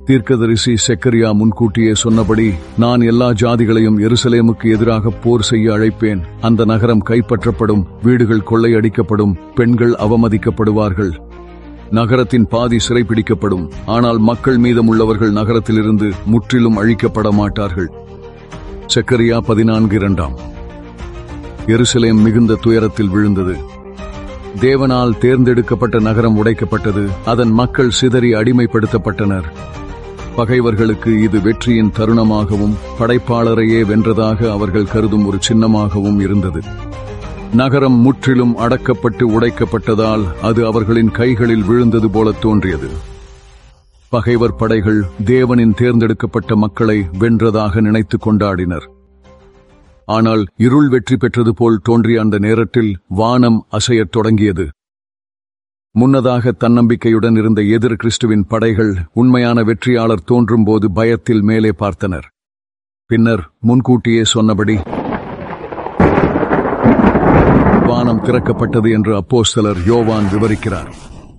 தீர்க்கதரிசி செக்கரியா முன்கூட்டியே சொன்னபடி நான் எல்லா ஜாதிகளையும் எருசலேமுக்கு எதிராக போர் செய்ய அழைப்பேன் அந்த நகரம் கைப்பற்றப்படும் வீடுகள் கொள்ளையடிக்கப்படும் பெண்கள் அவமதிக்கப்படுவார்கள் நகரத்தின் பாதி சிறைப்பிடிக்கப்படும் ஆனால் மக்கள் மீதமுள்ளவர்கள் நகரத்திலிருந்து முற்றிலும் அழிக்கப்பட மாட்டார்கள் செக்கரியா பதினான்கு இரண்டாம் எருசலேம் மிகுந்த துயரத்தில் விழுந்தது தேவனால் தேர்ந்தெடுக்கப்பட்ட நகரம் உடைக்கப்பட்டது அதன் மக்கள் சிதறி அடிமைப்படுத்தப்பட்டனர் பகைவர்களுக்கு இது வெற்றியின் தருணமாகவும் படைப்பாளரையே வென்றதாக அவர்கள் கருதும் ஒரு சின்னமாகவும் இருந்தது நகரம் முற்றிலும் அடக்கப்பட்டு உடைக்கப்பட்டதால் அது அவர்களின் கைகளில் விழுந்தது போல தோன்றியது பகைவர் படைகள் தேவனின் தேர்ந்தெடுக்கப்பட்ட மக்களை வென்றதாக நினைத்து கொண்டாடினர் ஆனால் இருள் வெற்றி பெற்றது போல் தோன்றிய அந்த நேரத்தில் வானம் அசையத் தொடங்கியது முன்னதாக தன்னம்பிக்கையுடன் இருந்த எதிர் கிறிஸ்துவின் படைகள் உண்மையான வெற்றியாளர் தோன்றும்போது பயத்தில் மேலே பார்த்தனர் பின்னர் முன்கூட்டியே சொன்னபடி வானம் திறக்கப்பட்டது என்று அப்போஸ்தலர் யோவான் விவரிக்கிறார்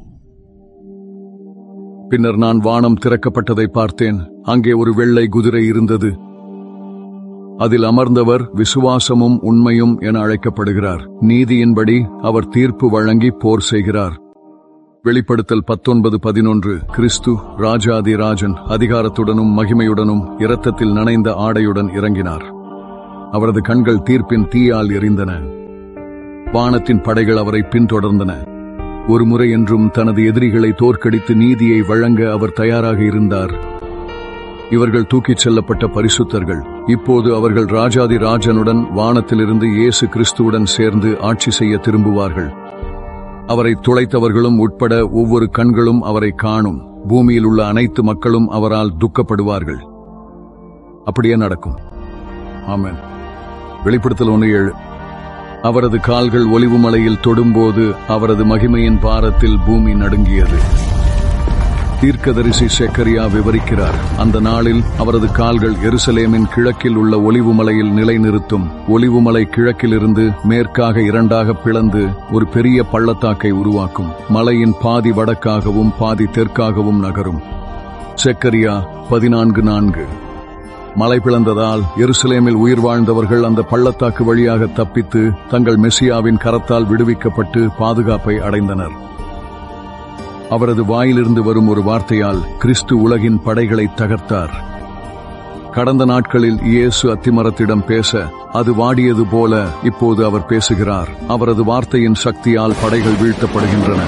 பின்னர் நான் வானம் திறக்கப்பட்டதை பார்த்தேன் அங்கே ஒரு வெள்ளை குதிரை இருந்தது அதில் அமர்ந்தவர் விசுவாசமும் உண்மையும் என அழைக்கப்படுகிறார் நீதியின்படி அவர் தீர்ப்பு வழங்கி போர் செய்கிறார் வெளிப்படுத்தல் பத்தொன்பது பதினொன்று கிறிஸ்து ராஜாதி ராஜன் அதிகாரத்துடனும் மகிமையுடனும் இரத்தத்தில் நனைந்த ஆடையுடன் இறங்கினார் அவரது கண்கள் தீர்ப்பின் தீயால் எரிந்தன வானத்தின் படைகள் அவரை பின்தொடர்ந்தன ஒரு முறை என்றும் தனது எதிரிகளை தோற்கடித்து நீதியை வழங்க அவர் தயாராக இருந்தார் இவர்கள் தூக்கிச் செல்லப்பட்ட பரிசுத்தர்கள் இப்போது அவர்கள் ராஜாதி ராஜனுடன் வானத்திலிருந்து இயேசு கிறிஸ்துவுடன் சேர்ந்து ஆட்சி செய்ய திரும்புவார்கள் அவரை துளைத்தவர்களும் உட்பட ஒவ்வொரு கண்களும் அவரை காணும் பூமியில் உள்ள அனைத்து மக்களும் அவரால் துக்கப்படுவார்கள் அப்படியே நடக்கும் ஆமென் வெளிப்படுத்தல் ஒன்று ஏழு அவரது கால்கள் ஒலிவு மலையில் தொடும்போது அவரது மகிமையின் பாரத்தில் பூமி நடுங்கியது தீர்க்கதரிசி செக்கரியா விவரிக்கிறார் அந்த நாளில் அவரது கால்கள் எருசலேமின் கிழக்கில் உள்ள ஒலிவு மலையில் நிலைநிறுத்தும் ஒலிவு மலை கிழக்கிலிருந்து மேற்காக இரண்டாக பிளந்து ஒரு பெரிய பள்ளத்தாக்கை உருவாக்கும் மலையின் பாதி வடக்காகவும் பாதி தெற்காகவும் நகரும் செக்கரியா பதினான்கு நான்கு மலை பிளந்ததால் எருசலேமில் உயிர் வாழ்ந்தவர்கள் அந்த பள்ளத்தாக்கு வழியாக தப்பித்து தங்கள் மெசியாவின் கரத்தால் விடுவிக்கப்பட்டு பாதுகாப்பை அடைந்தனர் அவரது வாயிலிருந்து வரும் ஒரு வார்த்தையால் கிறிஸ்து உலகின் படைகளை தகர்த்தார் கடந்த நாட்களில் இயேசு அத்திமரத்திடம் பேச அது வாடியது போல இப்போது அவர் பேசுகிறார் அவரது வார்த்தையின் சக்தியால் படைகள் வீழ்த்தப்படுகின்றன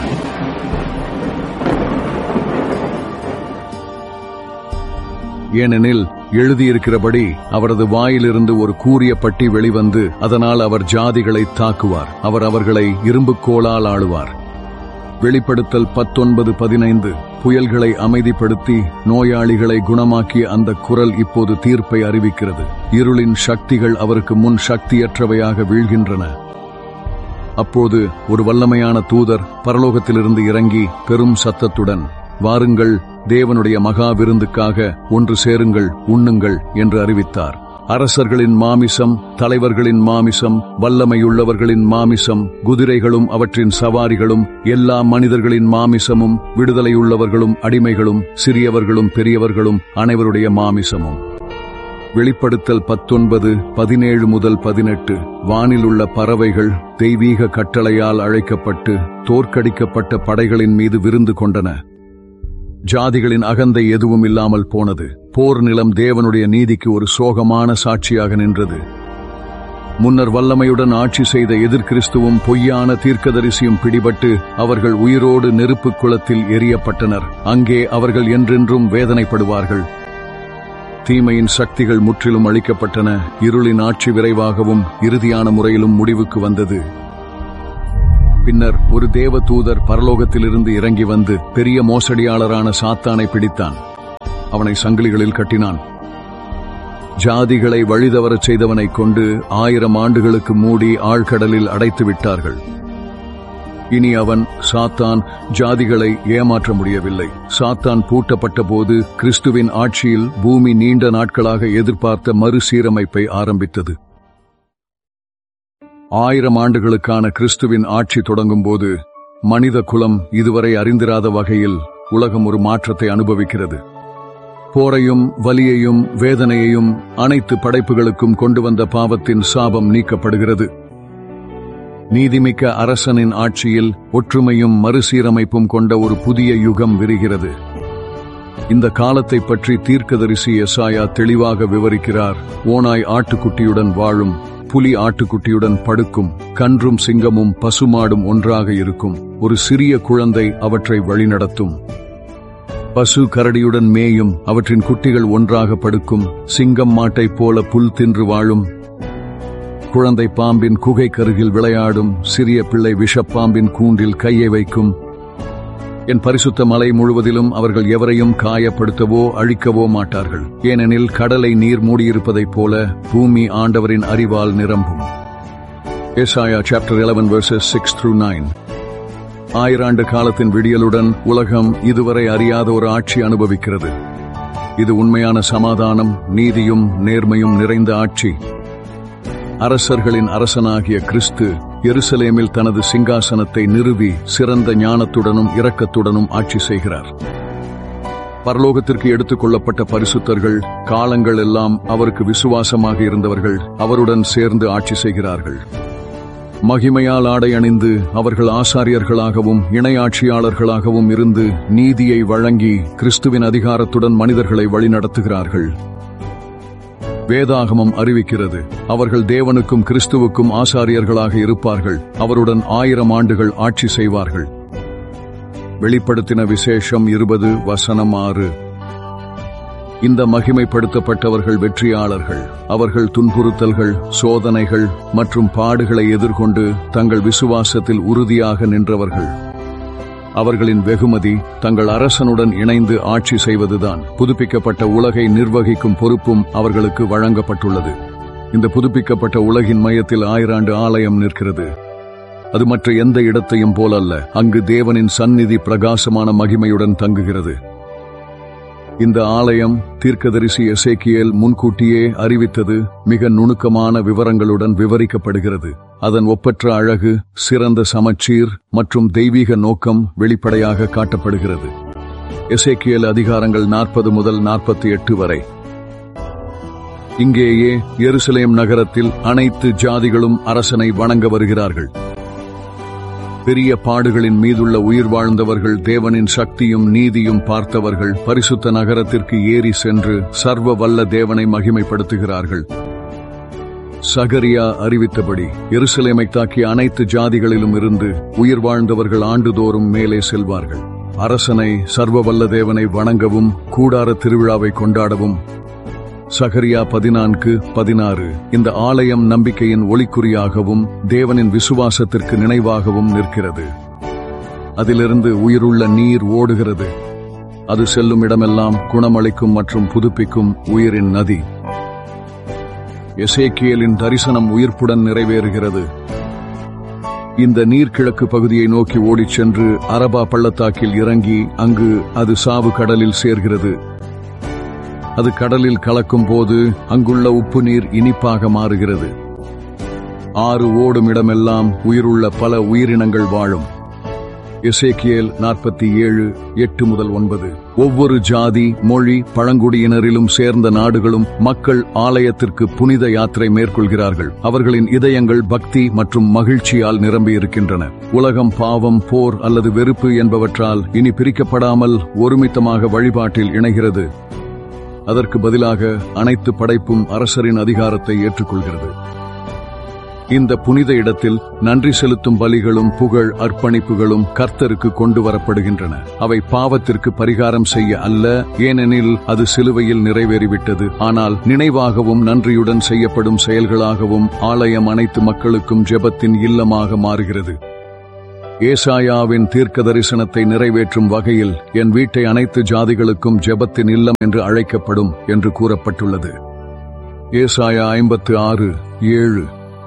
ஏனெனில் எழுதியிருக்கிறபடி அவரது வாயிலிருந்து ஒரு கூரிய பட்டி வெளிவந்து அதனால் அவர் ஜாதிகளை தாக்குவார் அவர் அவர்களை இரும்புக்கோளால் ஆளுவார் வெளிப்படுத்தல் பத்தொன்பது பதினைந்து புயல்களை அமைதிப்படுத்தி நோயாளிகளை குணமாக்கிய அந்த குரல் இப்போது தீர்ப்பை அறிவிக்கிறது இருளின் சக்திகள் அவருக்கு முன் சக்தியற்றவையாக வீழ்கின்றன அப்போது ஒரு வல்லமையான தூதர் பரலோகத்திலிருந்து இறங்கி பெரும் சத்தத்துடன் வாருங்கள் தேவனுடைய மகா விருந்துக்காக ஒன்று சேருங்கள் உண்ணுங்கள் என்று அறிவித்தார் அரசர்களின் மாமிசம் தலைவர்களின் மாமிசம் வல்லமையுள்ளவர்களின் மாமிசம் குதிரைகளும் அவற்றின் சவாரிகளும் எல்லா மனிதர்களின் மாமிசமும் விடுதலையுள்ளவர்களும் அடிமைகளும் சிறியவர்களும் பெரியவர்களும் அனைவருடைய மாமிசமும் வெளிப்படுத்தல் பத்தொன்பது பதினேழு முதல் பதினெட்டு வானிலுள்ள பறவைகள் தெய்வீக கட்டளையால் அழைக்கப்பட்டு தோற்கடிக்கப்பட்ட படைகளின் மீது விருந்து கொண்டன ஜாதிகளின் அகந்தை எதுவும் இல்லாமல் போனது போர் நிலம் தேவனுடைய நீதிக்கு ஒரு சோகமான சாட்சியாக நின்றது முன்னர் வல்லமையுடன் ஆட்சி செய்த எதிர்கிறிஸ்துவும் பொய்யான தீர்க்கதரிசியும் பிடிபட்டு அவர்கள் உயிரோடு நெருப்பு குளத்தில் எரியப்பட்டனர் அங்கே அவர்கள் என்றென்றும் வேதனைப்படுவார்கள் தீமையின் சக்திகள் முற்றிலும் அளிக்கப்பட்டன இருளின் ஆட்சி விரைவாகவும் இறுதியான முறையிலும் முடிவுக்கு வந்தது பின்னர் ஒரு தேவ தூதர் பரலோகத்திலிருந்து இறங்கி வந்து பெரிய மோசடியாளரான சாத்தானை பிடித்தான் அவனை சங்கிலிகளில் கட்டினான் ஜாதிகளை வழிதவரச் செய்தவனைக் கொண்டு ஆயிரம் ஆண்டுகளுக்கு மூடி ஆழ்கடலில் அடைத்து விட்டார்கள் இனி அவன் சாத்தான் ஜாதிகளை ஏமாற்ற முடியவில்லை சாத்தான் பூட்டப்பட்ட போது கிறிஸ்துவின் ஆட்சியில் பூமி நீண்ட நாட்களாக எதிர்பார்த்த மறுசீரமைப்பை ஆரம்பித்தது ஆயிரம் ஆண்டுகளுக்கான கிறிஸ்துவின் ஆட்சி தொடங்கும்போது மனித குலம் இதுவரை அறிந்திராத வகையில் உலகம் ஒரு மாற்றத்தை அனுபவிக்கிறது போரையும் வலியையும் வேதனையையும் அனைத்து படைப்புகளுக்கும் கொண்டு வந்த பாவத்தின் சாபம் நீக்கப்படுகிறது நீதிமிக்க அரசனின் ஆட்சியில் ஒற்றுமையும் மறுசீரமைப்பும் கொண்ட ஒரு புதிய யுகம் விரிகிறது இந்த காலத்தை பற்றி தீர்க்கதரிசி எசாயா தெளிவாக விவரிக்கிறார் ஓனாய் ஆட்டுக்குட்டியுடன் வாழும் புலி ஆட்டுக்குட்டியுடன் படுக்கும் கன்றும் சிங்கமும் பசுமாடும் ஒன்றாக இருக்கும் ஒரு சிறிய குழந்தை அவற்றை வழிநடத்தும் பசு கரடியுடன் மேயும் அவற்றின் குட்டிகள் ஒன்றாக படுக்கும் சிங்கம் மாட்டைப் போல புல் தின்று வாழும் குழந்தை பாம்பின் குகை கருகில் விளையாடும் சிறிய பிள்ளை விஷப்பாம்பின் கூண்டில் கையை வைக்கும் என் பரிசுத்த மலை முழுவதிலும் அவர்கள் எவரையும் காயப்படுத்தவோ அழிக்கவோ மாட்டார்கள் ஏனெனில் கடலை நீர் மூடியிருப்பதைப் போல பூமி ஆண்டவரின் அறிவால் நிரம்பும் ஏசாயா சாப்டர் 11 verses 6 through 9 ஆயிராண்டு காலத்தின் விடியலுடன் உலகம் இதுவரை அறியாத ஒரு ஆட்சி அனுபவிக்கிறது இது உண்மையான சமாதானம் நீதியும் நேர்மையும் நிறைந்த ஆட்சி அரசர்களின் அரசனாகிய கிறிஸ்து எருசலேமில் தனது சிங்காசனத்தை நிறுவி சிறந்த ஞானத்துடனும் இரக்கத்துடனும் ஆட்சி செய்கிறார் பரலோகத்திற்கு எடுத்துக் கொள்ளப்பட்ட பரிசுத்தர்கள் காலங்கள் எல்லாம் அவருக்கு விசுவாசமாக இருந்தவர்கள் அவருடன் சேர்ந்து ஆட்சி செய்கிறார்கள் மகிமையால் ஆடை அணிந்து அவர்கள் ஆசாரியர்களாகவும் இணையாட்சியாளர்களாகவும் இருந்து நீதியை வழங்கி கிறிஸ்துவின் அதிகாரத்துடன் மனிதர்களை வழிநடத்துகிறார்கள் வேதாகமம் அறிவிக்கிறது அவர்கள் தேவனுக்கும் கிறிஸ்துவுக்கும் ஆசாரியர்களாக இருப்பார்கள் அவருடன் ஆயிரம் ஆண்டுகள் ஆட்சி செய்வார்கள் வெளிப்படுத்தின விசேஷம் இருபது வசனம் ஆறு இந்த மகிமைப்படுத்தப்பட்டவர்கள் வெற்றியாளர்கள் அவர்கள் துன்புறுத்தல்கள் சோதனைகள் மற்றும் பாடுகளை எதிர்கொண்டு தங்கள் விசுவாசத்தில் உறுதியாக நின்றவர்கள் அவர்களின் வெகுமதி தங்கள் அரசனுடன் இணைந்து ஆட்சி செய்வதுதான் புதுப்பிக்கப்பட்ட உலகை நிர்வகிக்கும் பொறுப்பும் அவர்களுக்கு வழங்கப்பட்டுள்ளது இந்த புதுப்பிக்கப்பட்ட உலகின் மையத்தில் ஆயிராண்டு ஆலயம் நிற்கிறது அது மற்ற எந்த இடத்தையும் போலல்ல அங்கு தேவனின் சந்நிதி பிரகாசமான மகிமையுடன் தங்குகிறது இந்த ஆலயம் தீர்க்கதரிசி எசேக்கியேல் முன்கூட்டியே அறிவித்தது மிக நுணுக்கமான விவரங்களுடன் விவரிக்கப்படுகிறது அதன் ஒப்பற்ற அழகு சிறந்த சமச்சீர் மற்றும் தெய்வீக நோக்கம் வெளிப்படையாக காட்டப்படுகிறது எசேக்கியேல் அதிகாரங்கள் நாற்பது முதல் நாற்பத்தி எட்டு வரை இங்கேயே எருசலேம் நகரத்தில் அனைத்து ஜாதிகளும் அரசனை வணங்க வருகிறார்கள் பெரிய பாடுகளின் மீதுள்ள உயிர் வாழ்ந்தவர்கள் தேவனின் சக்தியும் நீதியும் பார்த்தவர்கள் பரிசுத்த நகரத்திற்கு ஏறி சென்று சர்வ வல்ல தேவனை மகிமைப்படுத்துகிறார்கள் சகரியா அறிவித்தபடி எருசலேமை தாக்கிய அனைத்து ஜாதிகளிலும் இருந்து உயிர் வாழ்ந்தவர்கள் ஆண்டுதோறும் மேலே செல்வார்கள் அரசனை சர்வ வல்ல தேவனை வணங்கவும் கூடார திருவிழாவை கொண்டாடவும் சகரியா பதினான்கு பதினாறு இந்த ஆலயம் நம்பிக்கையின் ஒளிக்குறியாகவும் தேவனின் விசுவாசத்திற்கு நினைவாகவும் நிற்கிறது அதிலிருந்து உயிருள்ள நீர் ஓடுகிறது அது செல்லும் இடமெல்லாம் குணமளிக்கும் மற்றும் புதுப்பிக்கும் உயிரின் நதி எசேக்கியலின் தரிசனம் உயிர்ப்புடன் நிறைவேறுகிறது இந்த நீர்க்கிழக்கு பகுதியை நோக்கி ஓடிச் சென்று அரபா பள்ளத்தாக்கில் இறங்கி அங்கு அது சாவு கடலில் சேர்கிறது அது கடலில் கலக்கும் போது அங்குள்ள உப்பு நீர் இனிப்பாக மாறுகிறது ஆறு ஓடும் இடமெல்லாம் உயிருள்ள பல உயிரினங்கள் வாழும் எசேக்கியேல் நாற்பத்தி ஏழு எட்டு முதல் ஒன்பது ஒவ்வொரு ஜாதி மொழி பழங்குடியினரிலும் சேர்ந்த நாடுகளும் மக்கள் ஆலயத்திற்கு புனித யாத்திரை மேற்கொள்கிறார்கள் அவர்களின் இதயங்கள் பக்தி மற்றும் மகிழ்ச்சியால் நிரம்பியிருக்கின்றன உலகம் பாவம் போர் அல்லது வெறுப்பு என்பவற்றால் இனி பிரிக்கப்படாமல் ஒருமித்தமாக வழிபாட்டில் இணைகிறது அதற்கு பதிலாக அனைத்து படைப்பும் அரசரின் அதிகாரத்தை ஏற்றுக்கொள்கிறது இந்த புனித இடத்தில் நன்றி செலுத்தும் பலிகளும் புகழ் அர்ப்பணிப்புகளும் கர்த்தருக்கு கொண்டு வரப்படுகின்றன அவை பாவத்திற்கு பரிகாரம் செய்ய அல்ல ஏனெனில் அது சிலுவையில் நிறைவேறிவிட்டது ஆனால் நினைவாகவும் நன்றியுடன் செய்யப்படும் செயல்களாகவும் ஆலயம் அனைத்து மக்களுக்கும் ஜெபத்தின் இல்லமாக மாறுகிறது ஏசாயாவின் தீர்க்க தரிசனத்தை நிறைவேற்றும் வகையில் என் வீட்டை அனைத்து ஜாதிகளுக்கும் ஜெபத்தின் இல்லம் என்று அழைக்கப்படும் என்று கூறப்பட்டுள்ளது ஏசாயா ஐம்பத்து ஆறு ஏழு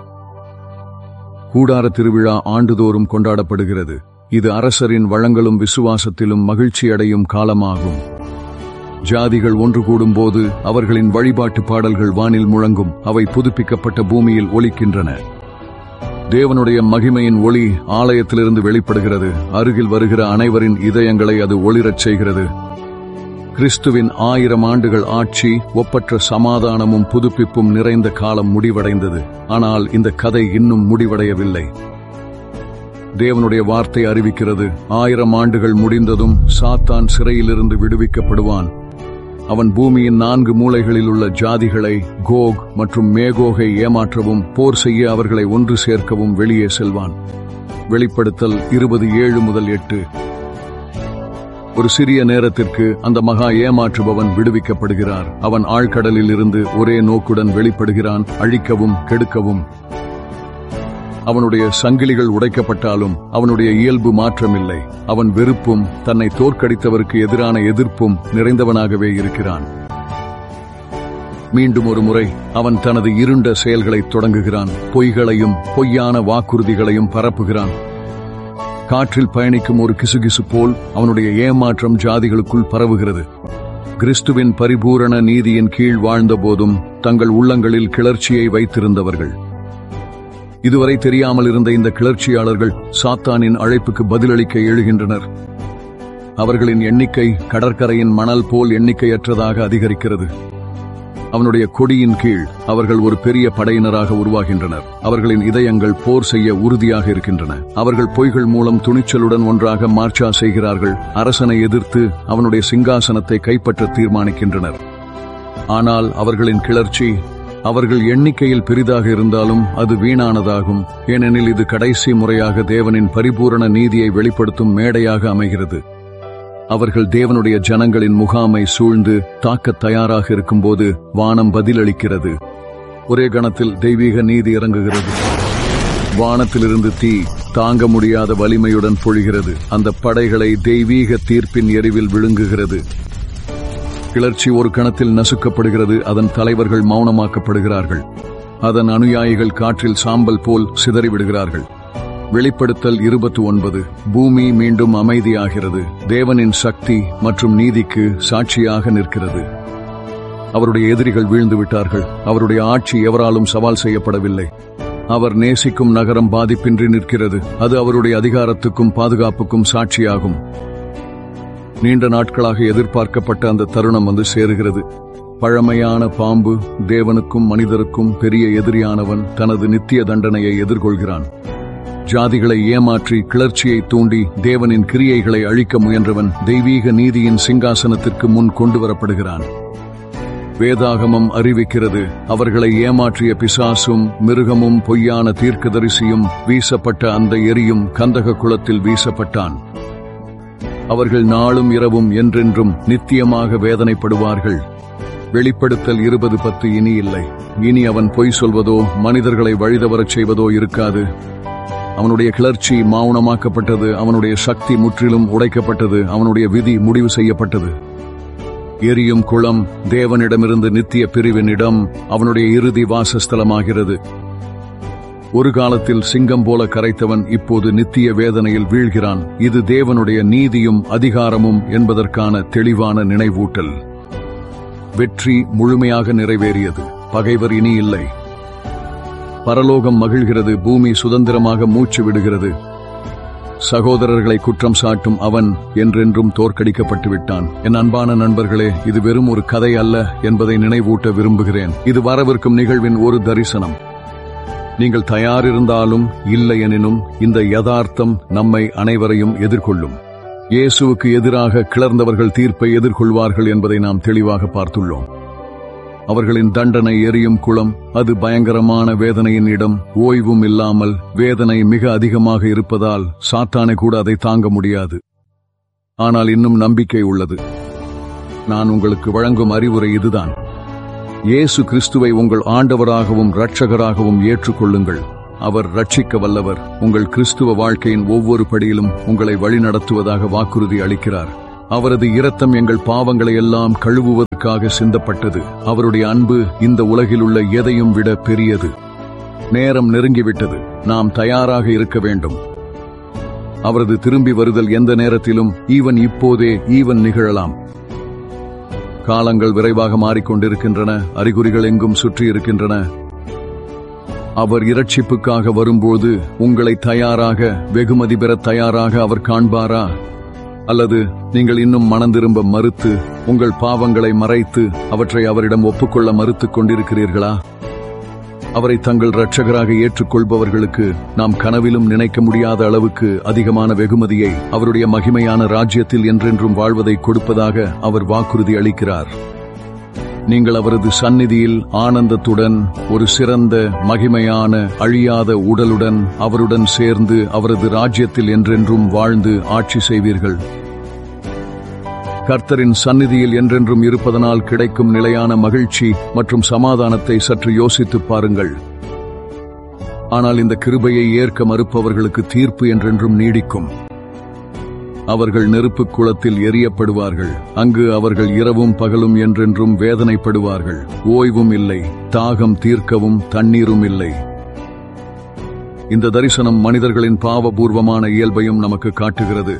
கூடார திருவிழா ஆண்டுதோறும் கொண்டாடப்படுகிறது இது அரசரின் வளங்களும் விசுவாசத்திலும் மகிழ்ச்சியடையும் காலமாகும் ஜாதிகள் ஒன்று கூடும்போது அவர்களின் வழிபாட்டு பாடல்கள் வானில் முழங்கும் அவை புதுப்பிக்கப்பட்ட பூமியில் ஒலிக்கின்றன தேவனுடைய மகிமையின் ஒளி ஆலயத்திலிருந்து வெளிப்படுகிறது அருகில் வருகிற அனைவரின் இதயங்களை அது ஒளிரச் செய்கிறது கிறிஸ்துவின் ஆயிரம் ஆண்டுகள் ஆட்சி ஒப்பற்ற சமாதானமும் புதுப்பிப்பும் நிறைந்த காலம் முடிவடைந்தது ஆனால் இந்த கதை இன்னும் முடிவடையவில்லை தேவனுடைய வார்த்தை அறிவிக்கிறது ஆயிரம் ஆண்டுகள் முடிந்ததும் சாத்தான் சிறையிலிருந்து விடுவிக்கப்படுவான் அவன் பூமியின் நான்கு மூலைகளில் உள்ள ஜாதிகளை கோக் மற்றும் மேகோகை ஏமாற்றவும் போர் செய்ய அவர்களை ஒன்று சேர்க்கவும் வெளியே செல்வான் வெளிப்படுத்தல் இருபது ஏழு முதல் எட்டு ஒரு சிறிய நேரத்திற்கு அந்த மகா ஏமாற்றுபவன் விடுவிக்கப்படுகிறார் அவன் ஆழ்கடலில் இருந்து ஒரே நோக்குடன் வெளிப்படுகிறான் அழிக்கவும் கெடுக்கவும் அவனுடைய சங்கிலிகள் உடைக்கப்பட்டாலும் அவனுடைய இயல்பு மாற்றமில்லை அவன் வெறுப்பும் தன்னை தோற்கடித்தவருக்கு எதிரான எதிர்ப்பும் நிறைந்தவனாகவே இருக்கிறான் மீண்டும் ஒரு முறை அவன் தனது இருண்ட செயல்களை தொடங்குகிறான் பொய்களையும் பொய்யான வாக்குறுதிகளையும் பரப்புகிறான் காற்றில் பயணிக்கும் ஒரு கிசுகிசு போல் அவனுடைய ஏமாற்றம் ஜாதிகளுக்குள் பரவுகிறது கிறிஸ்துவின் பரிபூரண நீதியின் கீழ் வாழ்ந்தபோதும் தங்கள் உள்ளங்களில் கிளர்ச்சியை வைத்திருந்தவர்கள் இதுவரை தெரியாமல் இருந்த இந்த கிளர்ச்சியாளர்கள் சாத்தானின் அழைப்புக்கு பதிலளிக்க எழுகின்றனர் அவர்களின் எண்ணிக்கை கடற்கரையின் மணல் போல் எண்ணிக்கையற்றதாக அதிகரிக்கிறது அவனுடைய கொடியின் கீழ் அவர்கள் ஒரு பெரிய படையினராக உருவாகின்றனர் அவர்களின் இதயங்கள் போர் செய்ய உறுதியாக இருக்கின்றன அவர்கள் பொய்கள் மூலம் துணிச்சலுடன் ஒன்றாக மார்ச்சா செய்கிறார்கள் அரசனை எதிர்த்து அவனுடைய சிங்காசனத்தை கைப்பற்ற தீர்மானிக்கின்றனர் ஆனால் அவர்களின் கிளர்ச்சி அவர்கள் எண்ணிக்கையில் பெரிதாக இருந்தாலும் அது வீணானதாகும் ஏனெனில் இது கடைசி முறையாக தேவனின் பரிபூரண நீதியை வெளிப்படுத்தும் மேடையாக அமைகிறது அவர்கள் தேவனுடைய ஜனங்களின் முகாமை சூழ்ந்து தாக்கத் தயாராக இருக்கும்போது வானம் பதிலளிக்கிறது ஒரே கணத்தில் தெய்வீக நீதி இறங்குகிறது வானத்திலிருந்து தீ தாங்க முடியாத வலிமையுடன் பொழிகிறது அந்த படைகளை தெய்வீக தீர்ப்பின் எரிவில் விழுங்குகிறது கிளர்ச்சி ஒரு கணத்தில் நசுக்கப்படுகிறது அதன் தலைவர்கள் மௌனமாக்கப்படுகிறார்கள் அதன் அனுயாயிகள் காற்றில் சாம்பல் போல் சிதறிவிடுகிறார்கள் வெளிப்படுத்தல் இருபத்தி ஒன்பது பூமி மீண்டும் அமைதியாகிறது தேவனின் சக்தி மற்றும் நீதிக்கு சாட்சியாக நிற்கிறது அவருடைய எதிரிகள் வீழ்ந்து விட்டார்கள் அவருடைய ஆட்சி எவராலும் சவால் செய்யப்படவில்லை அவர் நேசிக்கும் நகரம் பாதிப்பின்றி நிற்கிறது அது அவருடைய அதிகாரத்துக்கும் பாதுகாப்புக்கும் சாட்சியாகும் நீண்ட நாட்களாக எதிர்பார்க்கப்பட்ட அந்த தருணம் வந்து சேருகிறது பழமையான பாம்பு தேவனுக்கும் மனிதருக்கும் பெரிய எதிரியானவன் தனது நித்திய தண்டனையை எதிர்கொள்கிறான் ஜாதிகளை ஏமாற்றி கிளர்ச்சியை தூண்டி தேவனின் கிரியைகளை அழிக்க முயன்றவன் தெய்வீக நீதியின் சிங்காசனத்திற்கு முன் கொண்டு வரப்படுகிறான் வேதாகமம் அறிவிக்கிறது அவர்களை ஏமாற்றிய பிசாசும் மிருகமும் பொய்யான தீர்க்கதரிசியும் வீசப்பட்ட அந்த எரியும் கந்தக குளத்தில் வீசப்பட்டான் அவர்கள் நாளும் இரவும் என்றென்றும் நித்தியமாக வேதனைப்படுவார்கள் வெளிப்படுத்தல் இருபது பத்து இனி இல்லை இனி அவன் பொய் சொல்வதோ மனிதர்களை வழிதவரச் செய்வதோ இருக்காது அவனுடைய கிளர்ச்சி மௌனமாக்கப்பட்டது அவனுடைய சக்தி முற்றிலும் உடைக்கப்பட்டது அவனுடைய விதி முடிவு செய்யப்பட்டது எரியும் குளம் தேவனிடமிருந்து நித்திய பிரிவினிடம் அவனுடைய இறுதி வாசஸ்தலமாகிறது ஒரு காலத்தில் சிங்கம் போல கரைத்தவன் இப்போது நித்திய வேதனையில் வீழ்கிறான் இது தேவனுடைய நீதியும் அதிகாரமும் என்பதற்கான தெளிவான நினைவூட்டல் வெற்றி முழுமையாக நிறைவேறியது பகைவர் இனி இல்லை பரலோகம் மகிழ்கிறது பூமி சுதந்திரமாக மூச்சு விடுகிறது சகோதரர்களை குற்றம் சாட்டும் அவன் என்றென்றும் தோற்கடிக்கப்பட்டு விட்டான் என் அன்பான நண்பர்களே இது வெறும் ஒரு கதை அல்ல என்பதை நினைவூட்ட விரும்புகிறேன் இது வரவிருக்கும் நிகழ்வின் ஒரு தரிசனம் நீங்கள் தயாரிருந்தாலும் இல்லை எனினும் இந்த யதார்த்தம் நம்மை அனைவரையும் எதிர்கொள்ளும் இயேசுவுக்கு எதிராக கிளர்ந்தவர்கள் தீர்ப்பை எதிர்கொள்வார்கள் என்பதை நாம் தெளிவாக பார்த்துள்ளோம் அவர்களின் தண்டனை எரியும் குளம் அது பயங்கரமான வேதனையின் இடம் ஓய்வும் இல்லாமல் வேதனை மிக அதிகமாக இருப்பதால் சாத்தானை கூட அதை தாங்க முடியாது ஆனால் இன்னும் நம்பிக்கை உள்ளது நான் உங்களுக்கு வழங்கும் அறிவுரை இதுதான் இயேசு கிறிஸ்துவை உங்கள் ஆண்டவராகவும் இரட்சகராகவும் ஏற்றுக்கொள்ளுங்கள் அவர் ரட்சிக்க வல்லவர் உங்கள் கிறிஸ்துவ வாழ்க்கையின் ஒவ்வொரு படியிலும் உங்களை வழிநடத்துவதாக வாக்குறுதி அளிக்கிறார் அவரது இரத்தம் எங்கள் பாவங்களை எல்லாம் கழுவுவதற்காக சிந்தப்பட்டது அவருடைய அன்பு இந்த உலகில் உள்ள எதையும் விட பெரியது நேரம் நெருங்கிவிட்டது நாம் தயாராக இருக்க வேண்டும் அவரது திரும்பி வருதல் எந்த நேரத்திலும் ஈவன் இப்போதே ஈவன் நிகழலாம் காலங்கள் விரைவாக மாறிக்கொண்டிருக்கின்றன அறிகுறிகள் எங்கும் சுற்றி இருக்கின்றன அவர் இரட்சிப்புக்காக வரும்போது உங்களை தயாராக வெகுமதி பெற தயாராக அவர் காண்பாரா அல்லது நீங்கள் இன்னும் மனந்திரும்ப மறுத்து உங்கள் பாவங்களை மறைத்து அவற்றை அவரிடம் ஒப்புக்கொள்ள மறுத்துக் கொண்டிருக்கிறீர்களா அவரை தங்கள் இரட்சகராக ஏற்றுக்கொள்பவர்களுக்கு நாம் கனவிலும் நினைக்க முடியாத அளவுக்கு அதிகமான வெகுமதியை அவருடைய மகிமையான ராஜ்யத்தில் என்றென்றும் வாழ்வதை கொடுப்பதாக அவர் வாக்குறுதி அளிக்கிறார் நீங்கள் அவரது சந்நிதியில் ஆனந்தத்துடன் ஒரு சிறந்த மகிமையான அழியாத உடலுடன் அவருடன் சேர்ந்து அவரது ராஜ்யத்தில் என்றென்றும் வாழ்ந்து ஆட்சி செய்வீர்கள் கர்த்தரின் சந்நிதியில் என்றென்றும் இருப்பதனால் கிடைக்கும் நிலையான மகிழ்ச்சி மற்றும் சமாதானத்தை சற்று யோசித்துப் பாருங்கள் ஆனால் இந்த கிருபையை ஏற்க மறுப்பவர்களுக்கு தீர்ப்பு என்றென்றும் நீடிக்கும் அவர்கள் நெருப்புக் குளத்தில் எரியப்படுவார்கள் அங்கு அவர்கள் இரவும் பகலும் என்றென்றும் வேதனைப்படுவார்கள் ஓய்வும் இல்லை தாகம் தீர்க்கவும் தண்ணீரும் இல்லை இந்த தரிசனம் மனிதர்களின் பாவபூர்வமான இயல்பையும் நமக்கு காட்டுகிறது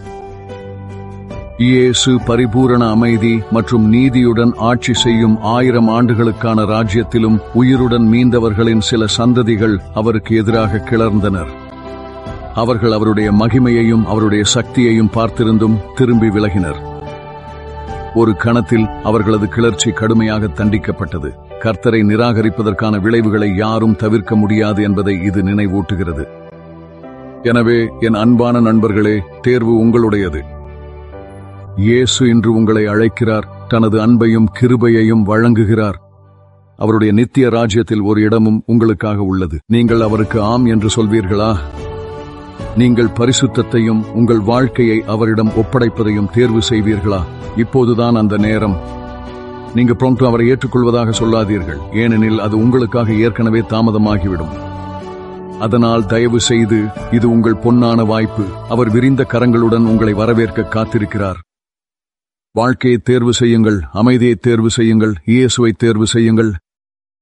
இயேசு பரிபூரண அமைதி மற்றும் நீதியுடன் ஆட்சி செய்யும் ஆயிரம் ஆண்டுகளுக்கான ராஜ்யத்திலும் உயிருடன் மீந்தவர்களின் சில சந்ததிகள் அவருக்கு எதிராக கிளர்ந்தனர் அவர்கள் அவருடைய மகிமையையும் அவருடைய சக்தியையும் பார்த்திருந்தும் திரும்பி விலகினர் ஒரு கணத்தில் அவர்களது கிளர்ச்சி கடுமையாக தண்டிக்கப்பட்டது கர்த்தரை நிராகரிப்பதற்கான விளைவுகளை யாரும் தவிர்க்க முடியாது என்பதை இது நினைவூட்டுகிறது எனவே என் அன்பான நண்பர்களே தேர்வு உங்களுடையது இயேசு இன்று உங்களை அழைக்கிறார் தனது அன்பையும் கிருபையையும் வழங்குகிறார் அவருடைய நித்திய ராஜ்யத்தில் ஒரு இடமும் உங்களுக்காக உள்ளது நீங்கள் அவருக்கு ஆம் என்று சொல்வீர்களா நீங்கள் பரிசுத்தத்தையும் உங்கள் வாழ்க்கையை அவரிடம் ஒப்படைப்பதையும் தேர்வு செய்வீர்களா இப்போதுதான் அந்த நேரம் நீங்க ப்ரோம்டு அவரை ஏற்றுக்கொள்வதாக சொல்லாதீர்கள் ஏனெனில் அது உங்களுக்காக ஏற்கனவே தாமதமாகிவிடும் அதனால் தயவு செய்து இது உங்கள் பொன்னான வாய்ப்பு அவர் விரிந்த கரங்களுடன் உங்களை வரவேற்க காத்திருக்கிறார் வாழ்க்கையை தேர்வு செய்யுங்கள் அமைதியை தேர்வு செய்யுங்கள் இயேசுவை தேர்வு செய்யுங்கள்